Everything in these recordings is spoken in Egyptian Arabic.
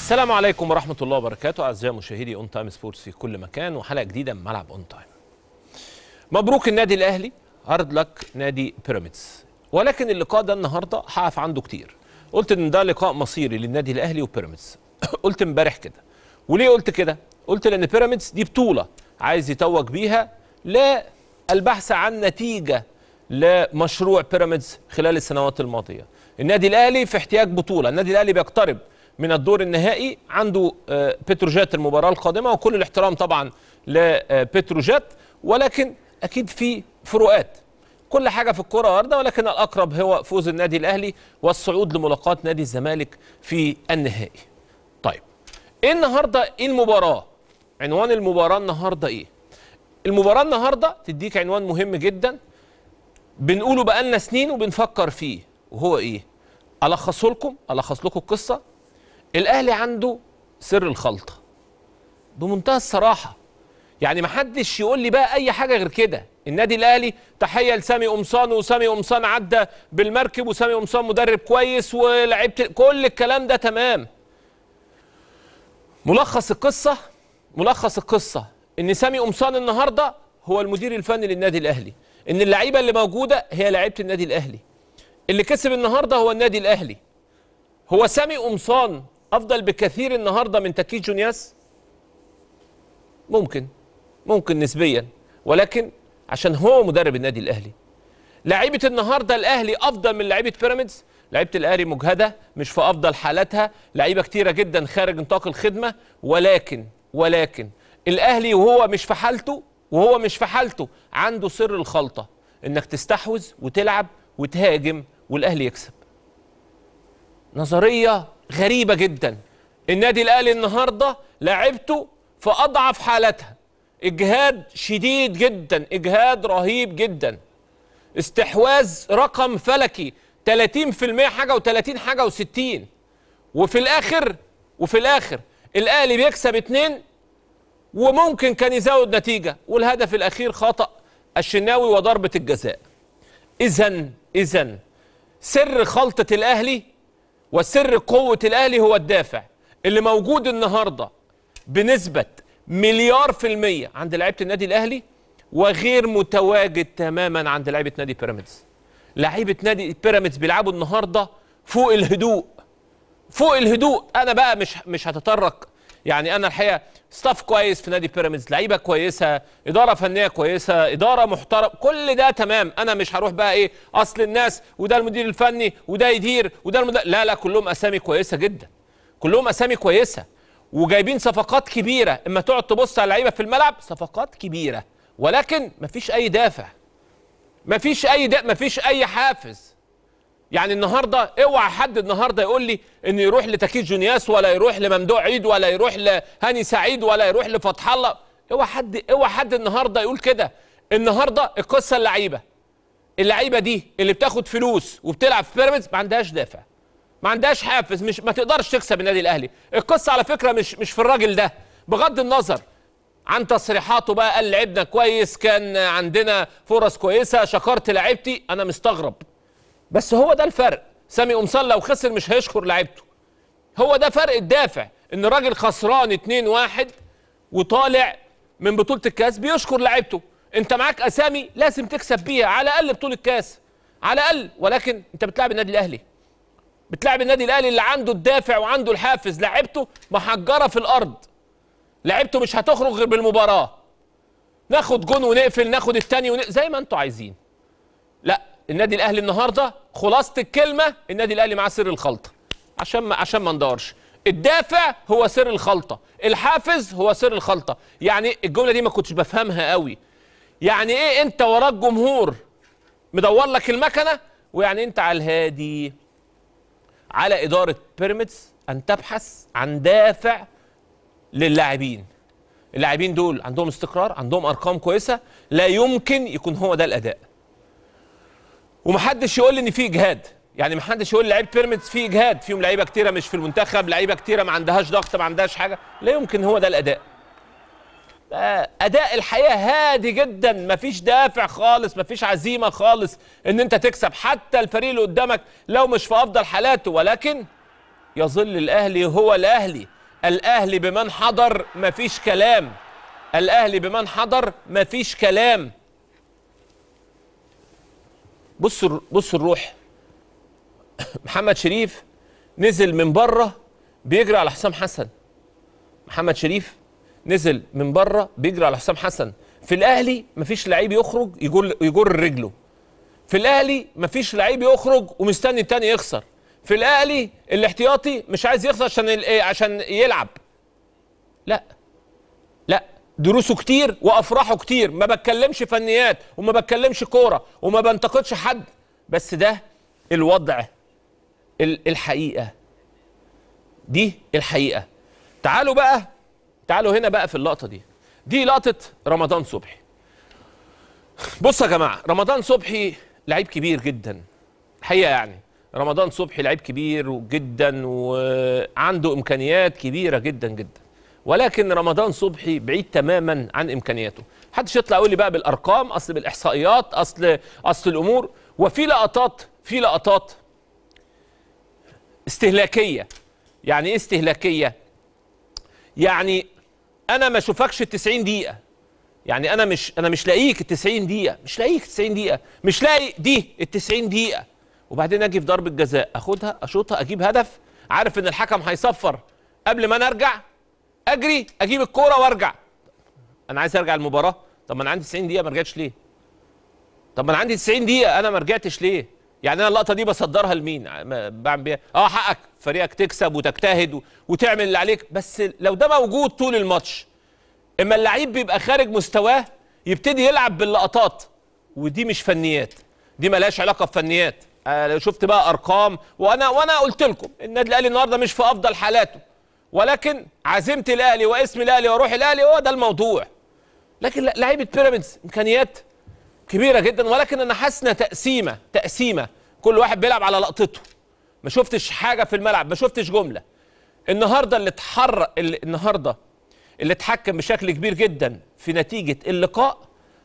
السلام عليكم ورحمة الله وبركاته أعزائي مشاهدي أون تايم سبورتس في كل مكان وحلقة جديدة من ملعب أون تايم. مبروك النادي الأهلي هارد لك نادي بيراميدز ولكن اللقاء ده النهارده هقف عنده كتير. قلت إن ده لقاء مصيري للنادي الأهلي وبيراميدز. قلت امبارح كده. وليه قلت كده؟ قلت لأن بيراميدز دي بطولة عايز يتوج بيها للبحث عن نتيجة لمشروع بيراميدز خلال السنوات الماضية. النادي الأهلي في احتياج بطولة، النادي الأهلي بيقترب من الدور النهائي عنده آه، بتروجيت المباراة القادمة وكل الاحترام طبعا لبتروجيت ولكن أكيد في فروقات كل حاجة في الكرة واردة ولكن الأقرب هو فوز النادي الأهلي والصعود لملاقاة نادي الزمالك في النهائي طيب إيه النهاردة إيه المباراة عنوان المباراة النهاردة إيه المباراة النهاردة تديك عنوان مهم جدا بنقوله بقالنا سنين وبنفكر فيه وهو إيه ألخصه لكم ألخص لكم القصة الاهلي عنده سر الخلطه بمنتهى الصراحه يعني ما حدش يقول لي بقى اي حاجه غير كده النادي الاهلي تحيه لسامي قمصان وسامي قمصان عدى بالمركب وسامي قمصان مدرب كويس ولعبت كل الكلام ده تمام ملخص القصه ملخص القصه ان سامي قمصان النهارده هو المدير الفني للنادي الاهلي ان اللعيبه اللي موجوده هي لعيبه النادي الاهلي اللي كسب النهارده هو النادي الاهلي هو سامي قمصان افضل بكثير النهارده من تكيت جونياس ممكن ممكن نسبيا ولكن عشان هو مدرب النادي الاهلي لعيبه النهارده الاهلي افضل من لعيبه بيراميدز لعيبه الاهلي مجهده مش في افضل حالاتها لعيبه كتيره جدا خارج نطاق الخدمه ولكن ولكن الاهلي وهو مش في حالته وهو مش في حالته عنده سر الخلطه انك تستحوذ وتلعب وتهاجم والاهلي يكسب نظريه غريبه جدا النادي الاهلي النهارده لعبته في اضعف حالاتها اجهاد شديد جدا اجهاد رهيب جدا استحواذ رقم فلكي 30% حاجه و30 حاجه و60 وفي الاخر وفي الاخر الاهلي بيكسب اتنين وممكن كان يزود نتيجه والهدف الاخير خطا الشناوي وضربه الجزاء اذا اذا سر خلطه الاهلي وسر قوة الأهلي هو الدافع اللي موجود النهاردة بنسبة مليار في المية عند لعيبة النادي الأهلي وغير متواجد تماما عند لعيبة نادي بيراميدز لعيبة نادي بيراميدز بيلعبوا النهاردة فوق الهدوء فوق الهدوء أنا بقى مش مش هتطرق يعني أنا الحقيقة ستاف كويس في نادي بيراميدز لعيبة كويسة إدارة فنية كويسة إدارة محترم كل ده تمام أنا مش هروح بقى إيه أصل الناس وده المدير الفني وده يدير وده المدير لا لا كلهم أسامي كويسة جدا كلهم أسامي كويسة وجايبين صفقات كبيرة إما تقعد تبص على اللعيبة في الملعب صفقات كبيرة ولكن مفيش أي دافع مفيش أي دا مفيش أي حافز يعني النهارده اوعى حد النهارده يقول لي انه يروح لتكيت جونياس ولا يروح لممدوح عيد ولا يروح لهاني سعيد ولا يروح لفتح الله اوعى حد اوعى حد النهارده يقول كده النهارده القصه اللعيبه اللعيبه دي اللي بتاخد فلوس وبتلعب في بيراميدز ما عندهاش دافع ما عندهاش حافز مش ما تقدرش تكسب النادي الاهلي القصه على فكره مش مش في الراجل ده بغض النظر عن تصريحاته بقى قال لعبنا كويس كان عندنا فرص كويسه شكرت لعيبتي انا مستغرب بس هو ده الفرق سامي قمصان لو خسر مش هيشكر لعيبته هو ده فرق الدافع ان راجل خسران 2 1 وطالع من بطوله الكاس بيشكر لعيبته انت معاك اسامي لازم تكسب بيها على الاقل بطوله الكاس على الاقل ولكن انت بتلعب النادي الاهلي بتلعب النادي الاهلي اللي عنده الدافع وعنده الحافز لعيبته محجره في الارض لعيبته مش هتخرج غير بالمباراه ناخد جون ونقفل ناخد التاني ونقفل زي ما انتوا عايزين لا النادي الاهلي النهارده خلاصه الكلمه النادي الاهلي معاه سر الخلطه عشان ما عشان ما ندورش الدافع هو سر الخلطه الحافز هو سر الخلطه يعني الجمله دي ما كنتش بفهمها قوي يعني ايه انت وراك جمهور مدور لك المكنه ويعني انت على الهادي على اداره بيراميدز ان تبحث عن دافع للاعبين اللاعبين دول عندهم استقرار عندهم ارقام كويسه لا يمكن يكون هو ده الاداء ومحدش يقول لي ان في اجهاد يعني محدش يقول لعيبه بيراميدز في اجهاد فيهم لعيبه كتيره مش في المنتخب لعيبه كتيره ما عندهاش ضغط ما عندهاش حاجه لا يمكن هو ده الاداء آه، اداء الحقيقه هادي جدا مفيش دافع خالص مفيش عزيمه خالص ان انت تكسب حتى الفريق اللي قدامك لو مش في افضل حالاته ولكن يظل الاهلي هو الاهلي الاهلي بمن حضر مفيش كلام الاهلي بمن حضر مفيش كلام بص بص الروح محمد شريف نزل من بره بيجري على حسام حسن محمد شريف نزل من بره بيجري على حسام حسن في الاهلي مفيش لعيب يخرج يجر يجر رجله في الاهلي مفيش لعيب يخرج ومستني التاني يخسر في الاهلي الاحتياطي مش عايز يخسر عشان ال- إيه؟ عشان يلعب لا لا دروسه كتير وافراحه كتير ما بتكلمش فنيات وما بتكلمش كوره وما بنتقدش حد بس ده الوضع ال- الحقيقه دي الحقيقه تعالوا بقى تعالوا هنا بقى في اللقطه دي دي لقطه رمضان صبحي بصوا يا جماعه رمضان صبحي لعيب كبير جدا الحقيقه يعني رمضان صبحي لعيب كبير جدا وعنده امكانيات كبيره جدا جدا ولكن رمضان صبحي بعيد تماما عن امكانياته محدش يطلع يقول لي بقى بالارقام اصل بالاحصائيات اصل اصل الامور وفي لقطات في لقطات استهلاكيه يعني ايه استهلاكيه يعني انا ما اشوفكش ال 90 دقيقه يعني انا مش انا مش لاقيك ال 90 دقيقه مش لاقيك 90 دقيقه مش لاقي دي ال 90 دقيقه وبعدين اجي في ضربه جزاء اخدها اشوطها اجيب هدف عارف ان الحكم هيصفر قبل ما انا ارجع اجري اجيب الكوره وارجع انا عايز ارجع المباراه طب ما انا عندي 90 دقيقه ما رجعتش ليه طب ما انا عندي 90 دقيقه انا ما رجعتش ليه يعني انا اللقطه دي بصدرها لمين ما- بعمل بيها اه حقك فريقك تكسب وتجتهد و- وتعمل اللي عليك بس لو ده موجود طول الماتش اما اللعيب بيبقى خارج مستواه يبتدي يلعب باللقطات ودي مش فنيات دي ملهاش علاقه بفنيات آه لو شفت بقى ارقام وانا وانا قلت لكم النادي الاهلي النهارده مش في افضل حالاته ولكن عزيمه الاهلي واسم الاهلي وروح الاهلي هو ده الموضوع لكن لا- لعيبه بيراميدز امكانيات كبيره جدا ولكن انا حاسس انها تقسيمه تقسيمه كل واحد بيلعب على لقطته ما شفتش حاجه في الملعب ما شفتش جمله النهارده اللي اتحرك اللي النهارده اللي اتحكم بشكل كبير جدا في نتيجه اللقاء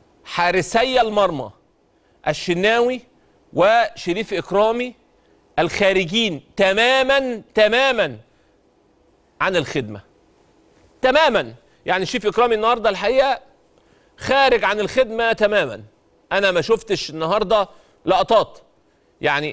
حارسي المرمى الشناوي وشريف اكرامي الخارجين تماما تماما عن الخدمه تماما يعني شريف اكرامي النهارده الحقيقه خارج عن الخدمه تماما انا ما شفتش النهارده لقطات يعني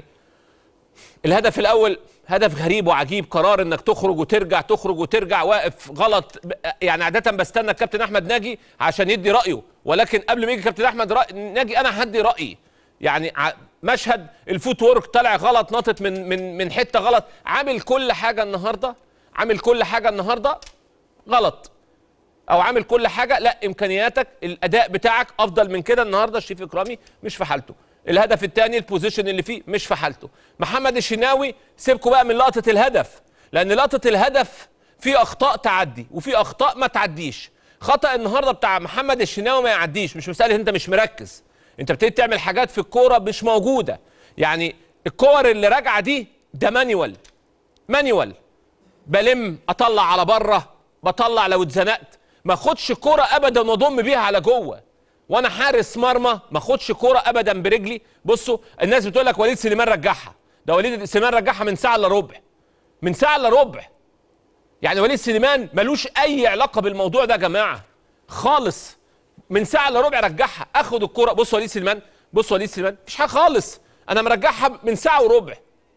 الهدف الاول هدف غريب وعجيب قرار انك تخرج وترجع تخرج وترجع واقف غلط ب- يعني عاده بستنى الكابتن احمد ناجي عشان يدي رايه ولكن قبل ما يجي كابتن احمد رأي ناجي انا هدي رايي يعني ع- مشهد الفوت وورك طالع غلط ناطط من من من حته غلط عامل كل حاجه النهارده عامل كل حاجه النهارده غلط او عامل كل حاجه لا امكانياتك الاداء بتاعك افضل من كده النهارده الشريف اكرامي مش في حالته الهدف الثاني البوزيشن اللي فيه مش في حالته محمد الشناوي سيبكوا بقى من لقطه الهدف لان لقطه الهدف في اخطاء تعدي وفي اخطاء ما تعديش خطا النهارده بتاع محمد الشناوي ما يعديش مش مساله انت مش مركز انت بتبتدي تعمل حاجات في الكوره مش موجوده يعني الكور اللي راجعه دي ده مانيوال مانيوال بلم اطلع على بره بطلع لو اتزنقت ما اخدش كوره ابدا واضم بيها على جوه وانا حارس مرمى ما اخدش كوره ابدا برجلي بصوا الناس بتقول لك وليد سليمان رجعها ده وليد سليمان رجعها من ساعه الا ربع من ساعه الا ربع يعني وليد سليمان ملوش اي علاقه بالموضوع ده يا جماعه خالص من ساعه الا ربع رجعها اخد الكوره بص وليد سليمان بص وليد سليمان مفيش حاجه خالص انا مرجعها من ساعه وربع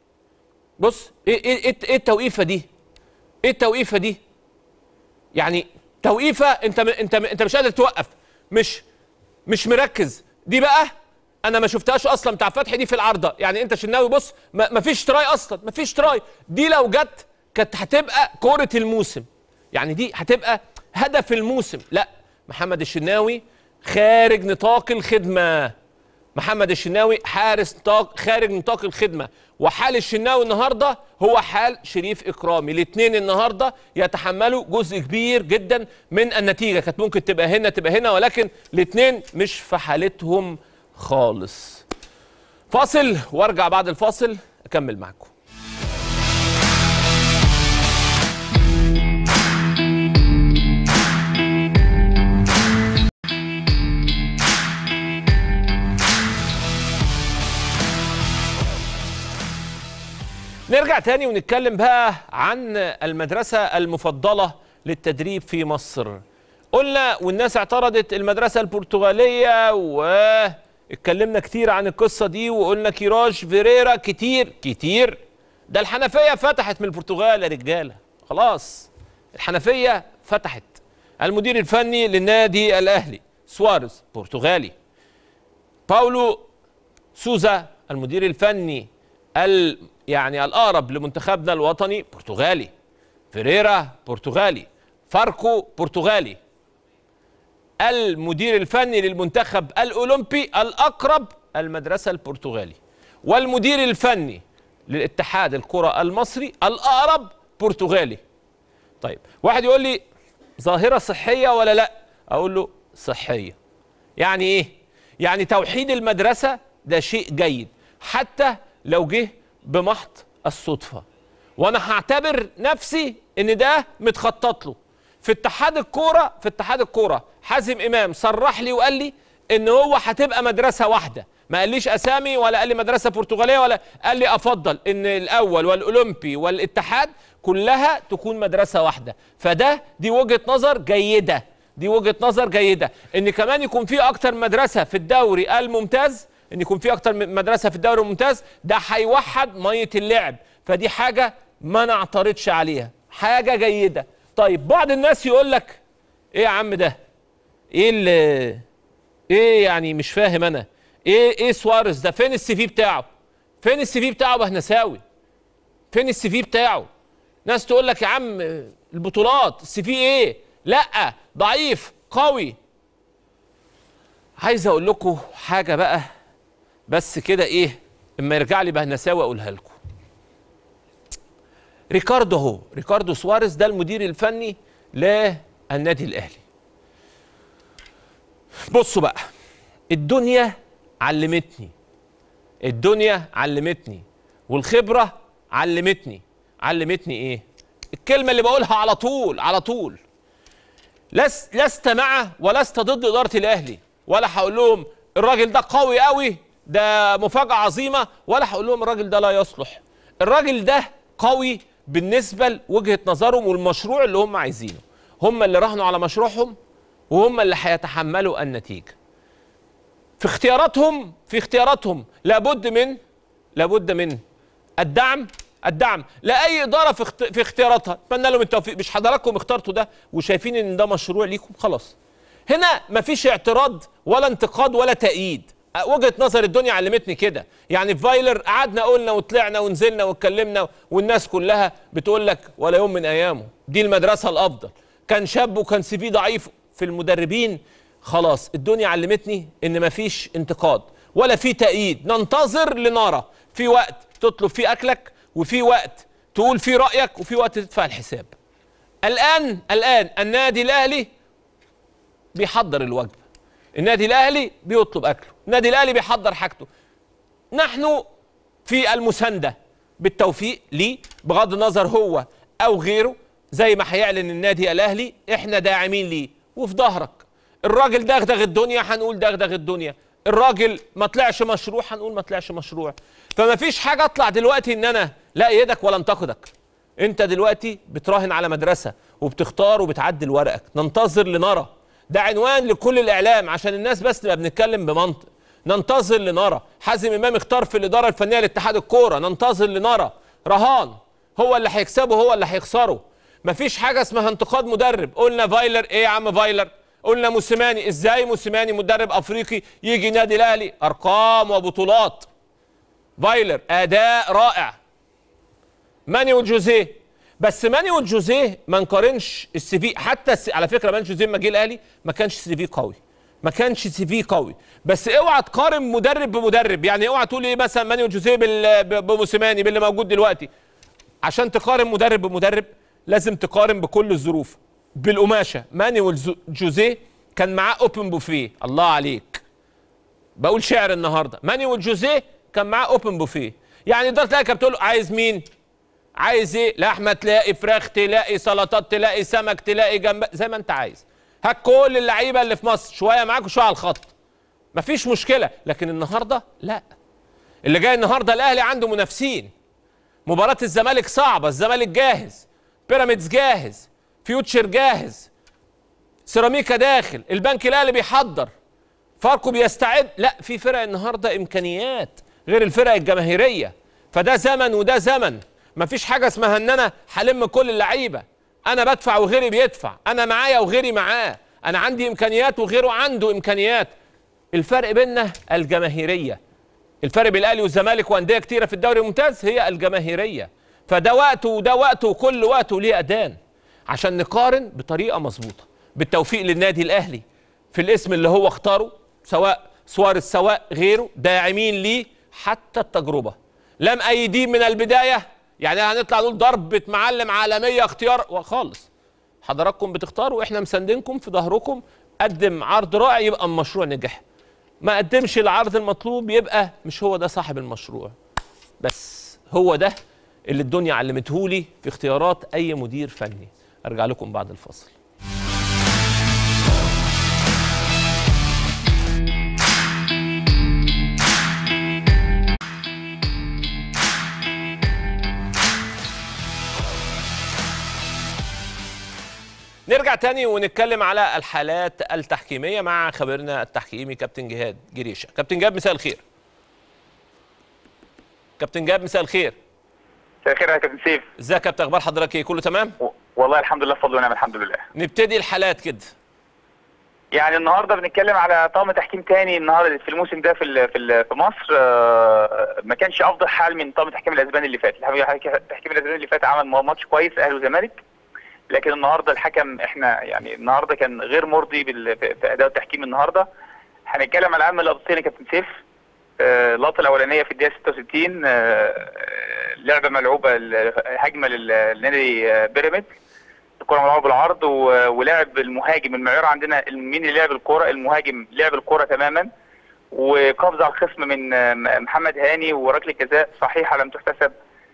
بص ايه ايه ايه إيه التوقيفه دي ايه التوقيفه دي يعني توقيفه انت انت انت مش قادر توقف مش مش مركز دي بقى انا ما شفتهاش اصلا بتاع فتحي دي في العارضه يعني انت شناوي بص ما ما فيش تراي اصلا ما فيش تراي دي لو جت كانت هتبقى كوره الموسم يعني دي هتبقى هدف الموسم لا محمد الشناوي خارج نطاق الخدمه محمد الشناوي حارس نطاق خارج نطاق الخدمه وحال الشناوي النهارده هو حال شريف اكرامي الاثنين النهارده يتحملوا جزء كبير جدا من النتيجه كانت ممكن تبقى هنا تبقى هنا ولكن الاثنين مش في حالتهم خالص فاصل وارجع بعد الفاصل اكمل معاكم نرجع تاني ونتكلم بقى عن المدرسة المفضلة للتدريب في مصر قلنا والناس اعترضت المدرسة البرتغالية واتكلمنا كتير عن القصة دي وقلنا كيراج فيريرا كتير كتير ده الحنفية فتحت من البرتغال يا رجالة خلاص الحنفية فتحت المدير الفني للنادي الأهلي سواريز برتغالي باولو سوزا المدير الفني ال يعني الأقرب لمنتخبنا الوطني برتغالي فيريرا برتغالي فاركو برتغالي المدير الفني للمنتخب الأولمبي الأقرب المدرسة البرتغالي والمدير الفني للاتحاد الكرة المصري الأقرب برتغالي طيب واحد يقول لي ظاهرة صحية ولا لا أقول له صحية يعني إيه يعني توحيد المدرسة ده شيء جيد حتى لو جه بمحض الصدفة وانا هعتبر نفسي ان ده متخطط له في اتحاد الكوره في اتحاد الكوره حازم امام صرح لي وقال لي ان هو هتبقى مدرسه واحده ما قاليش اسامي ولا قال لي مدرسه برتغاليه ولا قال لي افضل ان الاول والاولمبي والاتحاد كلها تكون مدرسه واحده فده دي وجهه نظر جيده دي وجهه نظر جيده ان كمان يكون في اكتر مدرسه في الدوري الممتاز ان يكون في اكتر من مدرسه في الدوري الممتاز ده هيوحد ميه اللعب فدي حاجه ما نعترضش عليها حاجه جيده طيب بعض الناس يقول لك ايه يا عم ده ايه اللي ايه يعني مش فاهم انا ايه ايه سواريز ده فين السي في بتاعه فين السي في بتاعه بهنساوي فين السي في بتاعه ناس تقول لك يا عم البطولات السي في ايه لا ضعيف قوي عايز اقول لكم حاجه بقى بس كده ايه اما يرجع لي بهنساوي اقولها لكم ريكاردو هو ريكاردو سواريز ده المدير الفني للنادي الاهلي بصوا بقى الدنيا علمتني الدنيا علمتني والخبره علمتني علمتني ايه الكلمه اللي بقولها على طول على طول لست لست مع ولست ضد اداره الاهلي ولا هقول لهم الراجل ده قوي قوي ده مفاجاه عظيمه ولا هقول لهم الراجل ده لا يصلح الراجل ده قوي بالنسبه لوجهه نظرهم والمشروع اللي هم عايزينه هم اللي راهنوا على مشروعهم وهم اللي هيتحملوا النتيجه في اختياراتهم في اختياراتهم لابد من لابد من الدعم الدعم لاي اداره في اخت... في اختياراتها اتمنى لهم التوفيق مش حضراتكم اخترتوا ده وشايفين ان ده مشروع ليكم خلاص هنا مفيش اعتراض ولا انتقاد ولا تأييد وجهه نظر الدنيا علمتني كده يعني في فايلر قعدنا قلنا وطلعنا ونزلنا واتكلمنا والناس كلها بتقول لك ولا يوم من ايامه دي المدرسه الافضل كان شاب وكان سي في ضعيف في المدربين خلاص الدنيا علمتني ان مفيش انتقاد ولا في تأييد ننتظر لنرى في وقت تطلب فيه اكلك وفي وقت تقول فيه رايك وفي وقت تدفع الحساب الان الان النادي الاهلي بيحضر الوجبه النادي الاهلي بيطلب اكله النادي الاهلي بيحضر حاجته نحن في المسانده بالتوفيق ليه بغض النظر هو او غيره زي ما هيعلن النادي الاهلي احنا داعمين ليه وفي ظهرك الراجل دغدغ الدنيا هنقول دغدغ الدنيا الراجل ما طلعش مشروع هنقول ما طلعش مشروع فما فيش حاجه اطلع دلوقتي ان انا لا يدك ولا انتقدك انت دلوقتي بتراهن على مدرسه وبتختار وبتعدل ورقك ننتظر لنرى ده عنوان لكل الاعلام عشان الناس بس نبقى بنتكلم بمنطق ننتظر لنرى حازم امام اختار في الاداره الفنيه لاتحاد الكوره ننتظر لنرى رهان هو اللي هيكسبه هو اللي هيخسره مفيش حاجه اسمها انتقاد مدرب قلنا فايلر ايه يا عم فايلر قلنا موسيماني ازاي موسيماني مدرب افريقي يجي نادي الاهلي ارقام وبطولات فايلر اداء رائع ماني وجوزيه بس ماني وجوزيه ما نقارنش السي في حتى السي على فكره ماني جوزيه لما جه الاهلي ما كانش سي في قوي ما كانش سي في قوي بس اوعى تقارن مدرب بمدرب يعني اوعى تقول ايه مثلا ماني وجوزيه بال- بموسيماني باللي موجود دلوقتي عشان تقارن مدرب بمدرب لازم تقارن بكل الظروف بالقماشه ماني وجوزيه كان معاه اوبن بوفيه الله عليك بقول شعر النهارده ماني وجوزيه كان معاه اوبن بوفيه يعني ده تلاقي كانت بتقول له عايز مين عايز ايه لحمه تلاقي فراخ تلاقي سلطات تلاقي سمك تلاقي جنب زي ما انت عايز هات كل اللعيبه اللي في مصر شويه معاك وشويه على الخط مفيش مشكله لكن النهارده لا اللي جاي النهارده الاهلي عنده منافسين مباراه الزمالك صعبه الزمالك جاهز بيراميدز جاهز فيوتشر جاهز سيراميكا داخل البنك الاهلي بيحضر فاركو بيستعد لا في فرق النهارده امكانيات غير الفرق الجماهيريه فده زمن وده زمن مفيش حاجه اسمها ان انا هلم كل اللعيبه انا بدفع وغيري بيدفع انا معايا وغيري معاه انا عندي امكانيات وغيره عنده امكانيات الفرق بيننا الجماهيريه الفرق بين الاهلي والزمالك وانديه كتيره في الدوري الممتاز هي الجماهيريه فده وقته وده وقته وكل وقته ليه اذان عشان نقارن بطريقه مظبوطه بالتوفيق للنادي الاهلي في الاسم اللي هو اختاره سواء سواريز سواء غيره داعمين ليه حتى التجربه لم ايديه من البدايه يعني هنطلع نقول ضربه معلم عالميه اختيار خالص حضراتكم بتختاروا واحنا مساندينكم في ظهركم قدم عرض رائع يبقى المشروع نجح ما قدمش العرض المطلوب يبقى مش هو ده صاحب المشروع بس هو ده اللي الدنيا علمتهولي في اختيارات اي مدير فني ارجع لكم بعد الفصل نرجع تاني ونتكلم على الحالات التحكيمية مع خبيرنا التحكيمي كابتن جهاد جريشة كابتن جهاد مساء الخير كابتن جهاد مساء الخير مساء الخير يا كابتن سيف ازيك يا كابتن اخبار حضرتك ايه كله تمام و- والله الحمد لله بفضل ونعم الحمد لله نبتدي الحالات كده يعني النهارده بنتكلم على طقم تحكيم تاني النهارده في الموسم ده في ال في ال في مصر آه، ما كانش افضل حال من طقم تحكيم الاسباني اللي فات الحقيقة تحكيم الاسباني اللي فات عمل ماتش كويس اهلي وزمالك لكن النهارده الحكم احنا يعني النهارده كان غير مرضي بال- في في اداء التحكيم النهارده هنتكلم على اهم اللقطتين يا كابتن سيف آه، اللقطه الاولانيه في الدقيقه 66 آه، لعبه ملعوبه ال- هجمه لل- لنادي آه، بيراميدز الكره ملعوبه بالعرض و- ولعب المهاجم المعيار عندنا مين اللي لعب الكره المهاجم لعب الكره تماما وقفز على الخصم من آه، م- محمد هاني وركله جزاء صحيحه لم تحتسب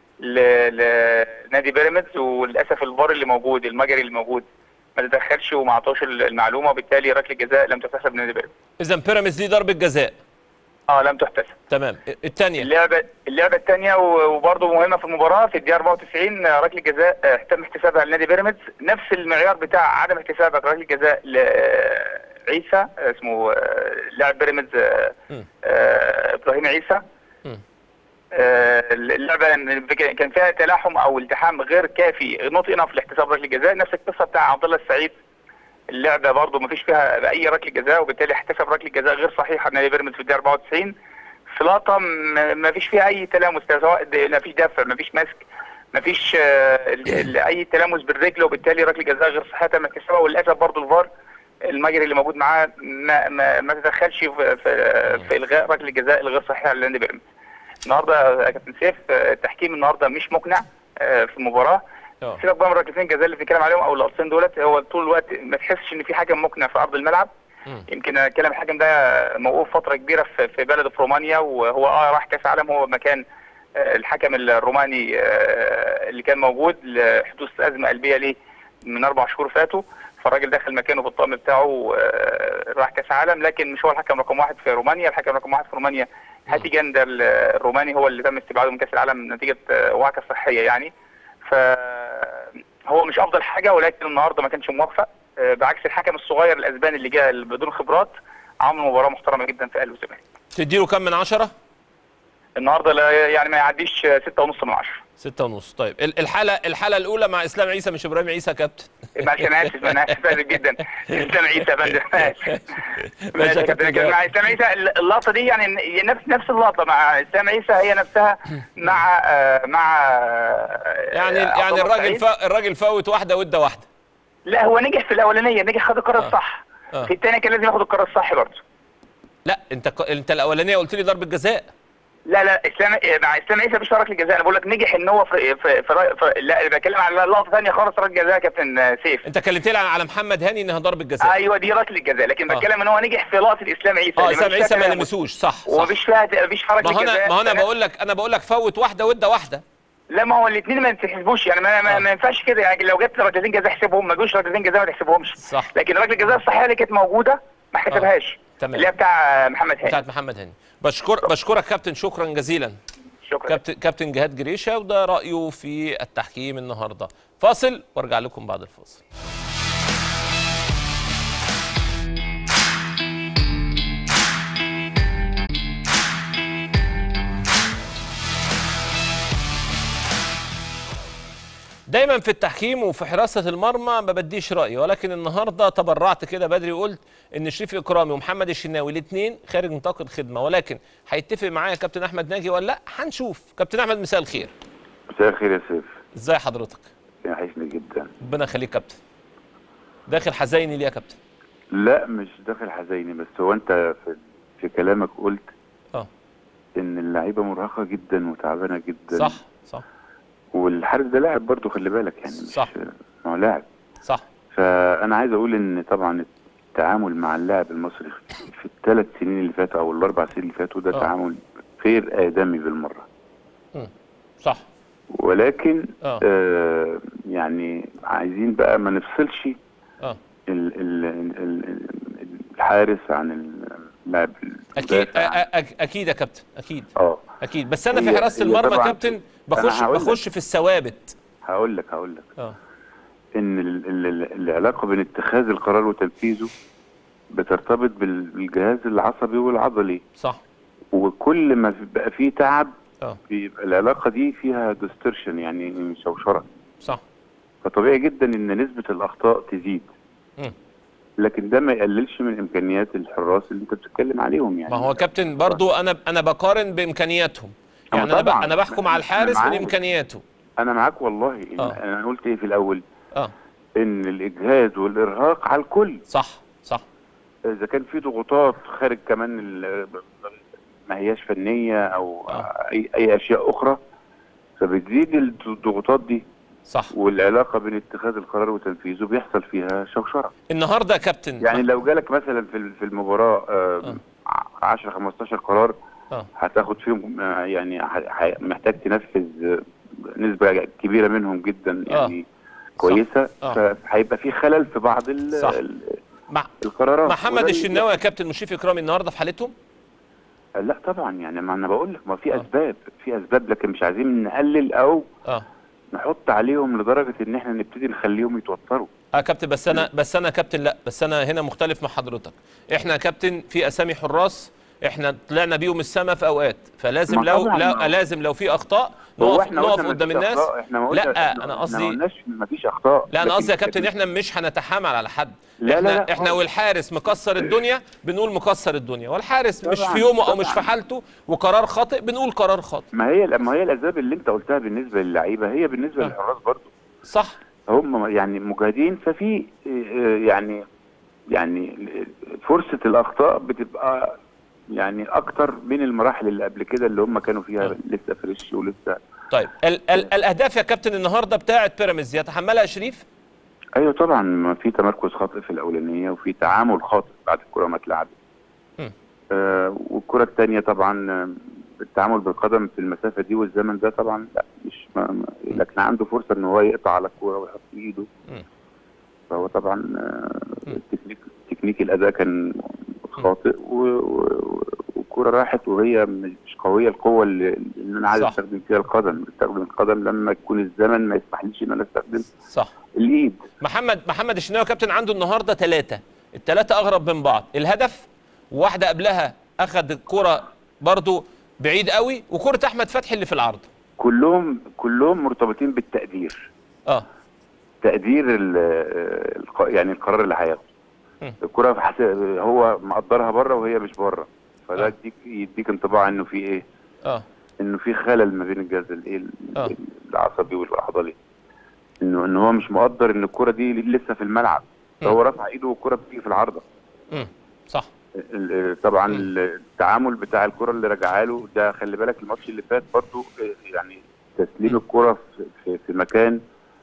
ل- لنادي بيراميدز وللاسف الفار اللي موجود المجري اللي موجود ما تدخلش وما عطاش المعلومه وبالتالي ركله جزاء لم تحتسب لنادي بيراميدز اذا بيراميدز دي ضربه جزاء اه لم تحتسب تمام الثانيه اللعبه اللعبه الثانيه وبرضه مهمه في المباراه في الدقيقه 94 آه، ركله جزاء آه، تم احتسابها لنادي بيراميدز نفس المعيار بتاع عدم احتسابها ركله جزاء لعيسى اسمه آه، لاعب بيراميدز آه، مم. آه، ابراهيم عيسى مم. آه، اللعبه إن كان فيها تلاحم او التحام غير كافي نوت انف لاحتساب ركله جزاء نفس القصه بتاع عبد الله السعيد اللعبه برضه ما فيش فيها اي ركله جزاء وبالتالي احتسب ركله جزاء غير صحيحه لنادي بيراميدز في الدقيقه 94 في لقطه م- ما فيش فيها اي تلامس سواء د- ما فيش دفع ما فيش مسك ما فيش آه، ال- ال- اي تلامس بالرجل وبالتالي ركله جزاء غير صحيحه تم احتسابها وللاسف برضه الفار المجري اللي موجود معاه ما ما, ما تدخلش في, في, في الغاء ركله الجزاء الغير صحيحه لنادي بيراميدز النهارده يا كابتن سيف آه، التحكيم النهارده مش مقنع آه، في المباراه اه سيبك بقى من ركلتين الجزاء اللي بنتكلم عليهم او اللقطتين دولت هو طول الوقت ما تحسش ان في حكم مقنع في ارض الملعب مم. يمكن اتكلم الحكم ده موقوف فتره كبيره في في بلده في رومانيا وهو اه راح كاس عالم هو مكان آه، الحكم الروماني آه، اللي كان موجود لحدوث ازمه قلبيه ليه من اربع شهور فاتوا فالراجل دخل مكانه في الطقم بتاعه آه، راح كاس عالم لكن مش هو الحكم رقم واحد في رومانيا الحكم رقم واحد في رومانيا هاتي جندر الروماني هو اللي تم استبعاده من كاس العالم نتيجه آه، وعكه صحيه يعني فهو مش افضل حاجه ولكن النهارده ما كانش موفق آه، بعكس الحكم الصغير الاسباني اللي جه بدون خبرات عمل مباراه محترمه جدا في اهلي والزمالك تديله كام من عشرة؟ النهارده لا يعني ما يعديش آه، ستة ونص من عشرة ستة ونص طيب ال- الحالة الحالة الأولى مع إسلام عيسى مش إبراهيم عيسى يا كابتن معلش انا اسف انا اسف آسف جدا اسلام عيسى يا فندم آسف. ماشي يا ماشي يا كابتن كابتن جهاد. مع اسلام عيسى اللقطه دي يعني نفس نفس اللقطه مع اسلام عيسى هي نفسها مع آه، مع آه، يعني عبد يعني الله الراجل السعيد. فا الراجل فوت واحدة وادى واحدة لا هو نجح في الاولانيه نجح خد القرار آه. الصح آه. في الثانيه كان لازم ياخد القرار الصح برضه لا أنت ك- أنت الأولانية قلت لي ضربة جزاء لا لا اسلام مع اسلام عيسى مفيش ركله جزاء انا بقول لك نجح ان هو في في, في, في لا بتكلم على لقطه ثانيه خالص ركله جزاء يا كابتن سيف أنت كلمتني على محمد هاني إنها ضربة جزاء ايوه دي ركله جزاء لكن آه. بتكلم ان هو نجح في لقطه اسلام عيسى اه اللي إسلام مفيش عيسى فيها ما تلامس. لمسوش صح صح ومفيش فيها مفيش حركه ما هو جزاء أنا ما هو أنا فنفس- بقول لك أنا بقول لك فوت واحدة وادى واحدة لا ما هو الاثنين ما تحسبوش يعني ما, ما, آه. ما ينفعش كده يعني لو جبت ركلتين جزاء احسبهم ما جوش ركلتين جزاء ما تحسبهمش صح لكن ركله الجزاء الصحيحه اللي كانت موجوده ما حسبهاش تمام. اللي هي بتاع محمد هاني بتاعت محمد هاني بشكر بشكرك كابتن شكرا جزيلا شكرا كابتن كابتن جهاد جريشه وده رايه في التحكيم النهارده فاصل وارجع لكم بعد الفاصل دايما في التحكيم وفي حراسه المرمى ما بديش رايي ولكن النهارده تبرعت كده بدري وقلت ان شريف اكرامي ومحمد الشناوي الاثنين خارج نطاق الخدمه ولكن هيتفق معايا كابتن احمد ناجي ولا لا هنشوف كابتن احمد مساء الخير مساء الخير يا سيف ازاي حضرتك يحيشني جدا ربنا يخليك كابتن داخل حزيني ليه يا كابتن لا مش داخل حزيني بس هو انت في, في كلامك قلت اه ان اللعيبه مرهقه جدا وتعبانه جدا صح صح والحارس ده لاعب برضه خلي بالك يعني مش صح. ما هو لاعب صح فانا عايز اقول ان طبعا التعامل مع اللاعب المصري في الثلاث سنين اللي فاتوا او الاربع سنين اللي فاتوا ده آه. تعامل غير ادمي بالمره صح ولكن اه آه يعني عايزين بقى ما نفصلش اه ال ال ال الحارس عن اللاعب اكيد المدافع. أ- أ- اكيد يا كابتن اكيد اه اكيد بس انا في هي- حراسه هي المرمى يا طبعاً- كابتن بخش هقول لك. بخش في الثوابت هقول لك هقول لك اه ان ال ال ال العلاقه بين اتخاذ القرار وتنفيذه بترتبط بال- بالجهاز العصبي والعضلي صح وكل ما في- بقى فيه تعب اه بيبقى العلاقه دي فيها ديسترشن يعني شوشره صح فطبيعي جدا ان نسبه الاخطاء تزيد مم. لكن ده ما يقللش من امكانيات الحراس اللي انت بتتكلم عليهم يعني ما هو كابتن برضو انا انا بقارن بامكانياتهم أما يعني انا ب- طبعاً. انا بحكم على الحارس أنا من معاك. امكانياته انا معاك والله إن آه. انا قلت ايه في الاول اه ان الاجهاد والارهاق على الكل صح صح اذا كان في ضغوطات خارج كمان ال- ما هياش فنيه او آه. اي اي اشياء اخرى فبتزيد الضغوطات دي صح والعلاقه بين اتخاذ القرار وتنفيذه بيحصل فيها شوشره النهارده يا كابتن يعني لو جالك مثلا في في المباراه آه. 10 15 قرار اه هتاخد فيهم آه، يعني ح- ح- محتاج تنفذ آه، نسبه كبيره منهم جدا يعني كويسه آه. فهيبقى في خلل في بعض ال- صح. ال- مع القرارات محمد وده الشناوي يا كابتن مشرف اكرامي النهارده في حالتهم لا طبعا يعني ما انا بقول لك ما في آه. اسباب في اسباب لكن مش عايزين نقلل او اه نحط عليهم لدرجه ان احنا نبتدي نخليهم يتوتروا اه كابتن بس انا بس انا كابتن لا بس انا هنا مختلف مع حضرتك احنا يا كابتن في اسامي حراس احنا طلعنا بيهم السما في اوقات فلازم ما لو طبعاً، لا ما- لازم لو في اخطاء هو نقف احنا نقف قلنا قدام مفيش الناس أخطاء، احنا ما قلنا لا، احنا أنا ما قصدي- قلناش مفيش اخطاء لا انا لكن- قصدي يا كابتن لكن- احنا مش هنتحامل على حد لا، احنا لا، لا، احنا خالص. والحارس مكسر الدنيا بنقول مكسر الدنيا والحارس مش طبعاً، في يومه او مش في طبعاً. حالته وقرار خاطئ بنقول قرار خاطئ ما هي ما هي الاسباب اللي انت قلتها بالنسبه للعيبه هي بالنسبه آه. للحراس برضه صح هم يعني مجاهدين ففي آه، يعني يعني فرصه الاخطاء بتبقى يعني اكتر من المراحل اللي قبل كده اللي هم كانوا فيها آه. لسه فريش ولسه طيب ال ال الاهداف يا كابتن النهارده بتاعه بيراميدز يتحملها شريف ايوه طبعا ما في تمركز خاطئ في الاولانيه وفي تعامل خاطئ بعد الكره ما اتلعبت مم. آه والكره الثانيه طبعا آه، التعامل بالقدم في المسافه دي والزمن ده طبعا لا مش ما ما لكن عنده فرصه ان هو يقطع على الكوره ويحط ايده مم. فهو طبعا آه، مم. التكنيك تكنيك الاداء كان خاطئ و- و- والكره راحت وهي مش قويه القوه اللي, اللي انا عايز صح. استخدم فيها القدم استخدم القدم لما يكون الزمن ما يسمحليش ان انا استخدم صح الايد محمد محمد الشناوي يا كابتن عنده النهارده ثلاثة الثلاثة أغرب من بعض الهدف وواحدة قبلها أخذ الكرة برضو بعيد قوي وكرة أحمد فتحي اللي في العرض كلهم كلهم مرتبطين بالتقدير اه تقدير ال- الق- يعني القرار اللي هياخده مم. الكره في حس- هو مقدرها بره وهي مش بره فده آه. يديك يديك انطباع انه في ايه اه انه في خلل ما بين الجهاز الايه آه. العصبي والعضلي انه ان هو مش مقدر ان الكره دي لسه في الملعب مم. فهو رفع ايده والكره بتيجي في العارضه امم صح ال- ال- طبعا مم. التعامل بتاع الكره اللي رجعها له ده خلي بالك الماتش اللي فات برضو آه، يعني تسليم مم. الكره في, في, في مكان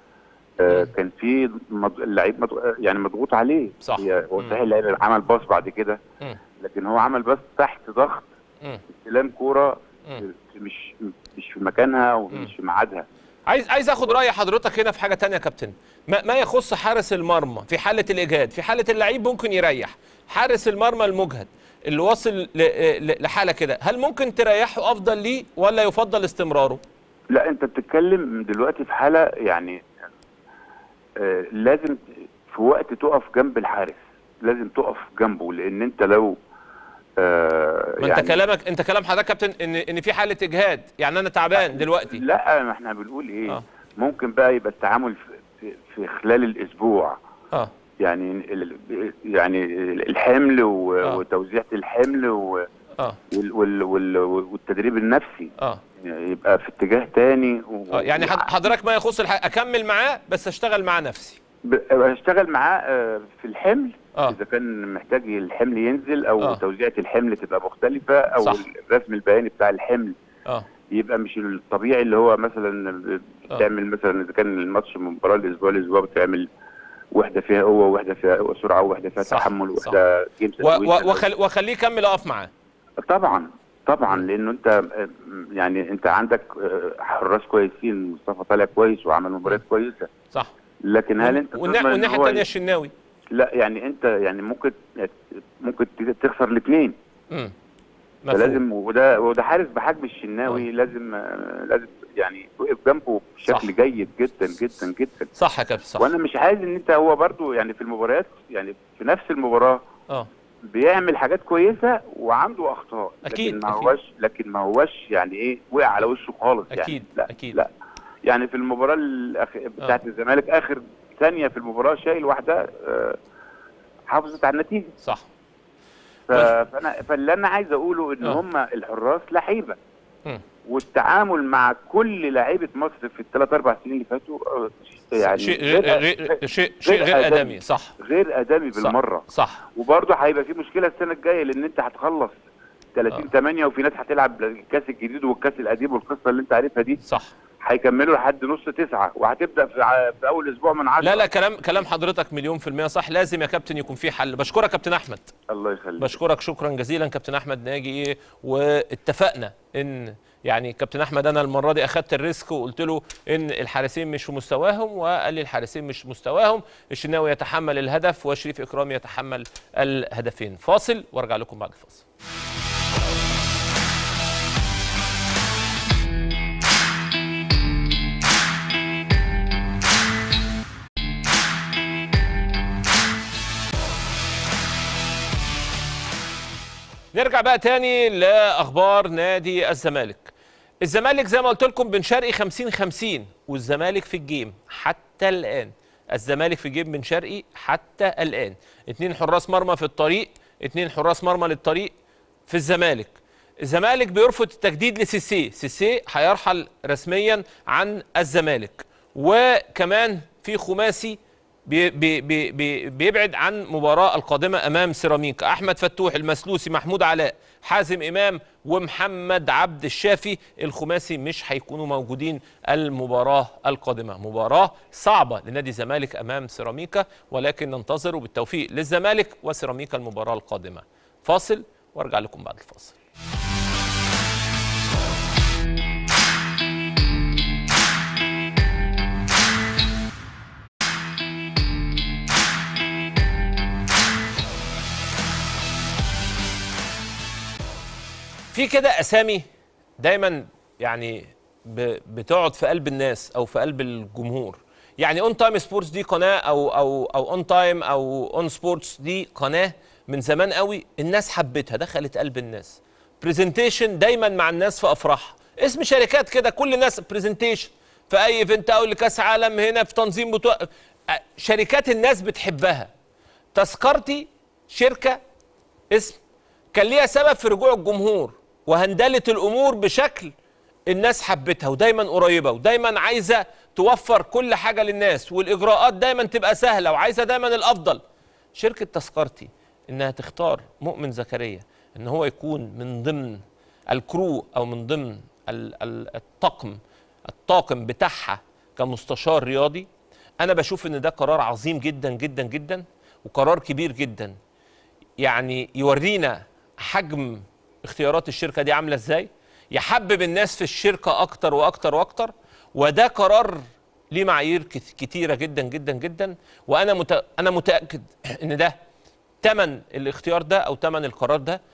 آه، مم. كان في مض- اللعيب مض- يعني مضغوط عليه صح. هي- هو مم. صحيح اللعيب عمل باص بعد كده مم. لكن هو عمل باص تحت ضغط مم. استلام كوره مم. مش مش في مكانها مم. ومش في ميعادها عايز عايز اخد راي حضرتك هنا في حاجه تانية يا كابتن ما, ما يخص حارس المرمى في حاله الاجهاد في حاله اللعيب ممكن يريح حارس المرمى المجهد اللي واصل ل- ل- لحاله كده هل ممكن تريحه افضل ليه ولا يفضل استمراره لا انت بتتكلم دلوقتي في حاله يعني آه لازم في وقت تقف جنب الحارس لازم تقف جنبه لان انت لو آه ما انت كلامك انت كلام حضرتك يا كابتن ان ان في حاله اجهاد يعني انا تعبان دلوقتي لا ما احنا بنقول ايه آه. آه. ممكن بقى يبقى التعامل في, في, في خلال الاسبوع اه يعني ال- يعني الحمل و- آه. وتوزيع الحمل و- اه وال- وال- وال- والتدريب النفسي اه يبقى في اتجاه تاني و- اه يعني حض- حضرتك ما يخص الح... اكمل معاه بس اشتغل مع نفسي ب- بشتغل معاه آه، في الحمل اه اذا كان محتاج الحمل ينزل او آه. توزيعة الحمل تبقى مختلفة او صح. الرسم البياني بتاع الحمل اه يبقى مش الطبيعي اللي هو مثلا آه. بتعمل مثلا اذا كان الماتش مباراة الاسبوع الاسبوع بتعمل وحده فيها قوه وواحده فيها قوة سرعه وواحده فيها صح، تحمل صح. وواحده جيمس و... و... وخل... وخليه يكمل اقف معاه طبعا طبعا لانه انت آه، يعني انت عندك آه، حراس كويسين مصطفى طالع كويس وعمل مباريات كويسه صح لكن هل انت والنا... تضمن إن والناحيه هو الثانيه الشناوي لا يعني انت يعني ممكن ممكن تخسر الاثنين امم مفهوم. فلازم وده وده حارس بحجم الشناوي لازم آه، لازم يعني توقف جنبه صح. بشكل جيد جدا جدا جدا صح يا كابتن صح وانا مش عايز ان انت هو برضو يعني في المباريات يعني في نفس المباراه اه بيعمل حاجات كويسه وعنده اخطاء أكيد، لكن ما أكيد. هوش لكن ما هوش يعني ايه وقع على وشه خالص يعني أكيد، لا أكيد. لا يعني في المباراه الأخ... بتاعت الزمالك اخر ثانيه في المباراه شايل واحده آه، حافظت على النتيجه صح ف... فانا فاللي انا عايز اقوله ان آه. هم الحراس لعيبه مم. والتعامل مع كل لعيبه مصر في الثلاث اربع سنين اللي فاتوا آه، يعني شيء غير غير شيء شيء غير ادمي صح غير ادمي صح. بالمره صح وبرضه هيبقى في مشكله السنه الجايه لان انت هتخلص 30 آه. 8 وفي ناس هتلعب الكاس الجديد والكاس القديم والقصه اللي انت عارفها دي صح هيكملوا لحد نص تسعه وهتبدا في, ع- في اول اسبوع من 10 لا لا كلام كلام حضرتك مليون في المية صح لازم يا كابتن يكون في حل بشكرك كابتن احمد الله يخليك بشكرك شكرا جزيلا كابتن احمد ناجي ايه واتفقنا ان يعني كابتن احمد انا المره دي اخدت الريسك وقلت له ان الحارسين مش في مستواهم وقال لي الحارسين مش في مستواهم الشناوي يتحمل الهدف وشريف اكرام يتحمل الهدفين فاصل وارجع لكم بعد الفاصل نرجع بقى تاني لاخبار نادي الزمالك الزمالك زي ما قلت لكم بن شرقي 50 50 والزمالك في الجيم حتى الان الزمالك في جيم بن شرقي حتى الان اتنين حراس مرمى في الطريق اتنين حراس مرمى للطريق في الزمالك الزمالك بيرفض التجديد لسيسي سيسي هيرحل رسميا عن الزمالك وكمان في خماسي بي بي بي بي بيبعد عن مباراة القادمة أمام سيراميكا أحمد فتوح المسلوسي محمود علاء حازم إمام ومحمد عبد الشافي الخماسي مش هيكونوا موجودين المباراة القادمة مباراة صعبة لنادي الزمالك أمام سيراميكا ولكن ننتظر بالتوفيق للزمالك وسيراميكا المباراة القادمة فاصل وارجع لكم بعد الفاصل في كده اسامي دايما يعني ب- بتقعد في قلب الناس او في قلب الجمهور يعني اون تايم سبورتس دي قناه او او او اون تايم او اون سبورتس دي قناه من زمان قوي الناس حبتها دخلت قلب الناس برزنتيشن دايما مع الناس في افراحها اسم شركات كده كل الناس برزنتيشن في اي ايفنت او لكاس عالم هنا في تنظيم بطوله أ- شركات الناس بتحبها تذكرتي شركه اسم كان ليها سبب في رجوع الجمهور وهندلت الامور بشكل الناس حبتها ودايما قريبه ودايما عايزه توفر كل حاجه للناس والاجراءات دايما تبقى سهله وعايزه دايما الافضل شركه تذكرتي انها تختار مؤمن زكريا ان هو يكون من ضمن الكرو او من ضمن ال- ال- الطاقم الطاقم بتاعها كمستشار رياضي انا بشوف ان ده قرار عظيم جدا جدا جدا وقرار كبير جدا يعني يورينا حجم اختيارات الشركه دي عامله ازاي يحبب الناس في الشركه اكتر واكتر واكتر وده قرار ليه معايير كت- كتيره جدا جدا جدا وانا مت... انا متاكد ان ده تمن الاختيار ده او تمن القرار ده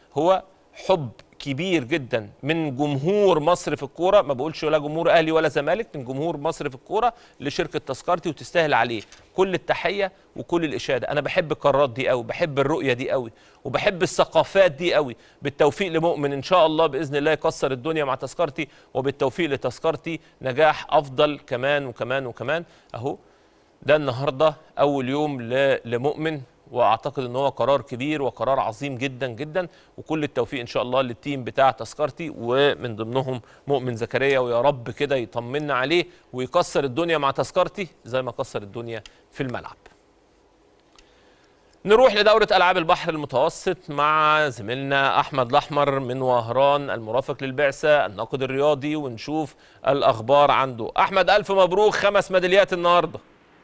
هو حب كبير جدا من جمهور مصر في الكوره ما بقولش ولا جمهور اهلي ولا زمالك من جمهور مصر في الكوره لشركه تذكرتي وتستاهل عليه كل التحيه وكل الاشاده انا بحب القرارات دي قوي بحب الرؤيه دي قوي وبحب الثقافات دي قوي بالتوفيق لمؤمن ان شاء الله باذن الله يكسر الدنيا مع تذكرتي وبالتوفيق لتذكرتي نجاح افضل كمان وكمان وكمان اهو ده النهارده اول يوم ل- لمؤمن واعتقد ان هو قرار كبير وقرار عظيم جدا جدا وكل التوفيق ان شاء الله للتيم بتاع تذكرتي ومن ضمنهم مؤمن زكريا ويا رب كده يطمنا عليه ويكسر الدنيا مع تذكرتي زي ما كسر الدنيا في الملعب نروح لدورة ألعاب البحر المتوسط مع زميلنا أحمد الأحمر من وهران المرافق للبعثة الناقد الرياضي ونشوف الأخبار عنده أحمد ألف مبروك خمس ميداليات النهاردة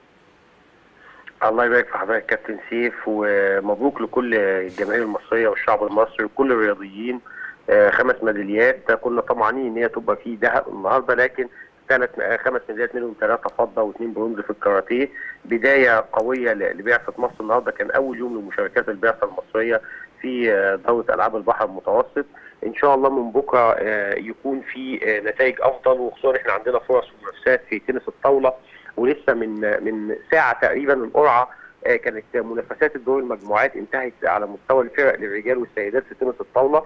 الله يبارك في حضرتك كابتن سيف ومبروك لكل الجماهير المصريه والشعب المصري وكل الرياضيين آه، خمس ميداليات كنا طمعانين ان هي تبقى في ذهب النهارده لكن كانت آه، خمس ميداليات منهم ثلاثه فضه واثنين برونز في الكاراتيه بدايه قويه ل- لبعثه مصر النهارده كان اول يوم لمشاركات البعثه المصريه في آه، دوره العاب البحر المتوسط ان شاء الله من بكره آه، يكون في آه، نتائج افضل وخصوصا احنا عندنا فرص ومنافسات في تنس الطاوله ولسه من من ساعه تقريبا القرعه آه، كانت منافسات الدور المجموعات انتهت على مستوى الفرق للرجال والسيدات في تنس الطاوله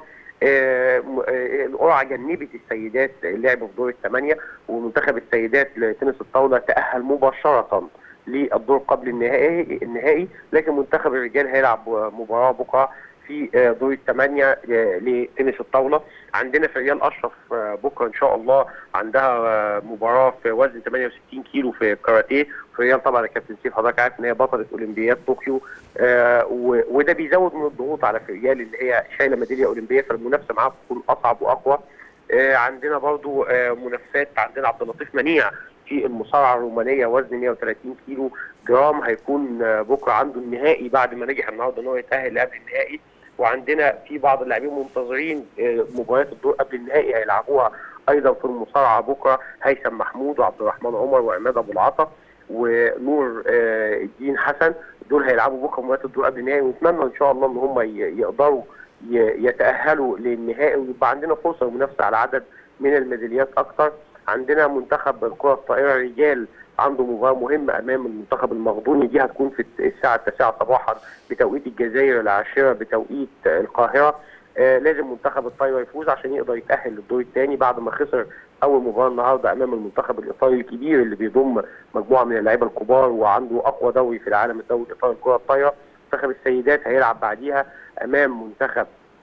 آه، م- آه، القرعه جنبت السيدات اللعب في دور الثمانيه ومنتخب السيدات لتنس الطاوله تاهل مباشره للدور قبل النهائي النهائي لكن منتخب الرجال هيلعب مباراه بكره في آه، دور الثمانيه آه، لتنس الطاوله عندنا في ريال اشرف آه، بكره ان شاء الله عندها آه، مباراه في وزن 68 كيلو في الكاراتيه في ريال طبعا يا كابتن سيف حضرتك عارف ان هي بطله اولمبياد طوكيو آه، و- وده بيزود من الضغوط على فريال اللي هي شايله ميداليه اولمبيه فالمنافسه معاها بتكون اصعب واقوى آه، عندنا برضو آه، منافسات عندنا عبد اللطيف منيع في المصارعه الرومانيه وزن 130 كيلو جرام هيكون آه، بكره عنده النهائي بعد ما نجح النهارده ان هو يتاهل قبل النهائي وعندنا في بعض اللاعبين منتظرين آه، مباريات الدور قبل النهائي هيلعبوها ايضا في المصارعه بكره هيثم محمود وعبد الرحمن عمر وعماد ابو العطا ونور آه، الدين حسن دول هيلعبوا بكره مباراه الدور قبل النهائي ونتمنى ان شاء الله ان هم ي- يقدروا ي- يتاهلوا للنهائي ويبقى عندنا فرصه ومنافسه على عدد من الميداليات اكثر عندنا منتخب الكره الطائره رجال عنده مباراه مهمه امام المنتخب المغضوني دي هتكون في الساعه 9 صباحا بتوقيت الجزائر العاشره بتوقيت القاهره آه لازم منتخب الطايره يفوز عشان يقدر يتاهل للدور الثاني بعد ما خسر اول مباراه النهارده امام المنتخب الايطالي الكبير اللي بيضم مجموعه من اللعيبه الكبار وعنده اقوى دوري في العالم الدوري الايطالي الكره الطايره منتخب السيدات هيلعب بعديها امام منتخب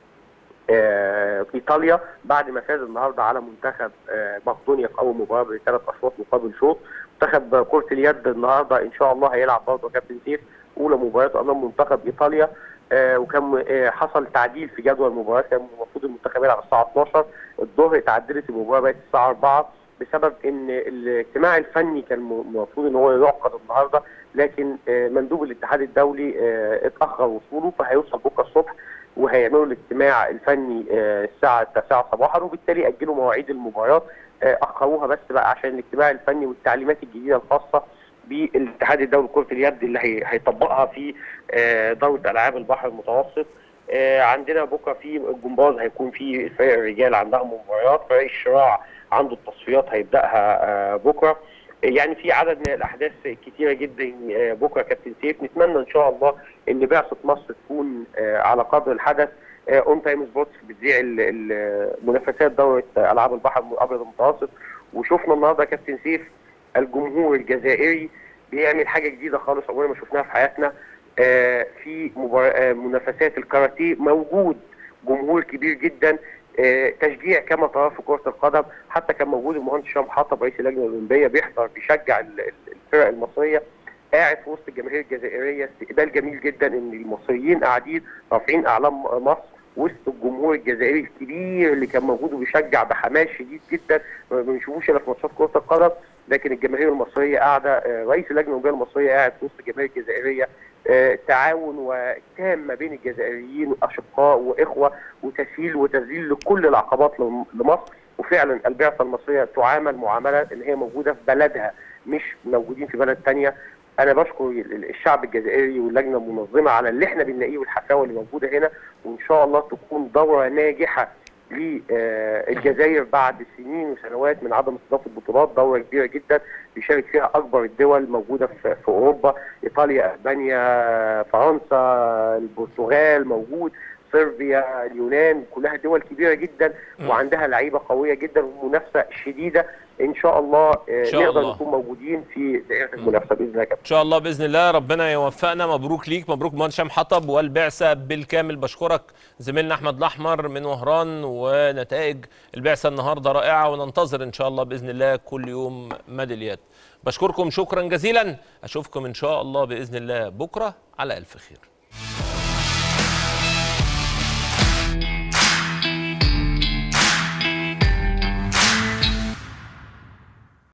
آه، ايطاليا بعد ما فاز النهارده على منتخب آه، مقدونيا في اول مباراه بثلاث اشواط مقابل شوط منتخب كره اليد النهارده ان شاء الله هيلعب برضه كابتن سيف اولى مباريات امام منتخب ايطاليا آه، وكان آه، حصل تعديل في جدول المباراه كان المفروض المنتخب يلعب الساعه 12 الظهر اتعدلت المباراه بقت الساعه 4 بسبب ان الاجتماع الفني كان م- المفروض ان هو يعقد النهارده لكن آه، مندوب الاتحاد الدولي آه، اتاخر وصوله فهيوصل بكره الصبح وهيعملوا الاجتماع الفني آه، الساعه 9 صباحا وبالتالي اجلوا مواعيد المباريات آه، اخروها بس بقى عشان الاجتماع الفني والتعليمات الجديده الخاصه بالاتحاد الدولي لكره اليد اللي هي- هيطبقها في آه، دوره العاب البحر المتوسط آه، عندنا بكره في الجمباز هيكون في فرق الرجال عندها مباريات فرق الشراع عنده التصفيات هيبداها آه، بكره يعني في عدد من الاحداث كتيره جدا آه، بكره كابتن سيف نتمنى ان شاء الله ان بعثه مصر تكون آه، على قدر الحدث اون تايم سبورتس بتذيع ال- ال- منافسات دوره العاب البحر الابيض المتوسط وشفنا النهارده يا كابتن سيف الجمهور الجزائري بيعمل حاجه جديده خالص عمرنا ما شفناها في حياتنا آه، في مبار- آه، منافسات الكاراتيه موجود جمهور كبير جدا آه، تشجيع كما ترى في كره القدم حتى كان موجود المهندس هشام حطب رئيس اللجنه الاولمبيه بيحضر بيشجع ال- ال- الفرق المصريه قاعد في وسط الجماهير الجزائريه استقبال جميل جدا ان المصريين قاعدين رافعين اعلام مصر وسط الجمهور الجزائري الكبير اللي كان موجود وبيشجع بحماس شديد جدا ما بنشوفوش الا في ماتشات كره القدم لكن الجماهير المصريه قاعده آه، رئيس اللجنه الاولمبيه المصريه قاعد في وسط الجماهير الجزائريه آه، تعاون وتام ما بين الجزائريين اشقاء واخوه وتسهيل وتذليل لكل العقبات لم- لمصر وفعلا البعثه المصريه تعامل معامله ان هي موجوده في بلدها مش موجودين في بلد تانية انا بشكر ال- ال- الشعب الجزائري واللجنه المنظمه على اللي احنا بنلاقيه والحفاوه اللي موجوده هنا وان شاء الله تكون دوره ناجحه للجزائر بعد سنين وسنوات من عدم استضافه بطولات دوره كبيره جدا بيشارك فيها اكبر الدول موجوده في, في اوروبا ايطاليا اسبانيا فرنسا البرتغال موجود صربيا اليونان كلها دول كبيره جدا وعندها لعيبه قويه جدا ومنافسه شديده ان شاء الله آه، شاء نقدر الله. نكون موجودين في دائره المنافسه باذن الله يا كابتن ان شاء الله باذن الله ربنا يوفقنا مبروك ليك مبروك مهندس هشام حطب والبعثه بالكامل بشكرك زميلنا احمد الاحمر من وهران ونتائج البعثه النهارده رائعه وننتظر ان شاء الله باذن الله كل يوم ميداليات بشكركم شكرا جزيلا اشوفكم ان شاء الله باذن الله بكره على الف خير